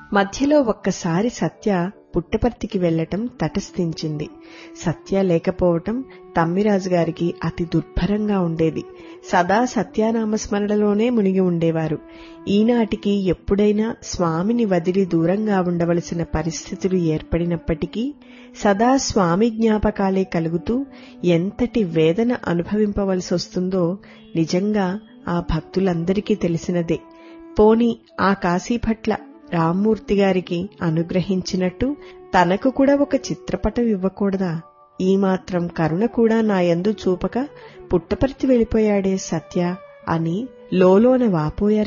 మధ్యలో ఒక్కసారి సత్య పుట్టపర్తికి వెళ్లటం తటస్థించింది సత్య లేకపోవటం తమ్మిరాజు గారికి అతి దుర్భరంగా ఉండేది సదా సత్యానామస్మరణలోనే మునిగి ఉండేవారు ఈనాటికి ఎప్పుడైనా స్వామిని వదిలి దూరంగా ఉండవలసిన పరిస్థితులు ఏర్పడినప్పటికీ సదా స్వామి జ్ఞాపకాలే కలుగుతూ ఎంతటి వేదన అనుభవింపవలసి వస్తుందో నిజంగా ఆ భక్తులందరికీ తెలిసినదే పోని ఆ కాశీభట్ల రామ్మూర్తి గారికి అనుగ్రహించినట్టు తనకు కూడా ఒక చిత్రపటం ఇవ్వకూడదా ఈ మాత్రం కరుణ కూడా నా యందు చూపక పుట్టపర్తి వెళ్ళిపోయాడే సత్య అని లోలోన వాపోయారు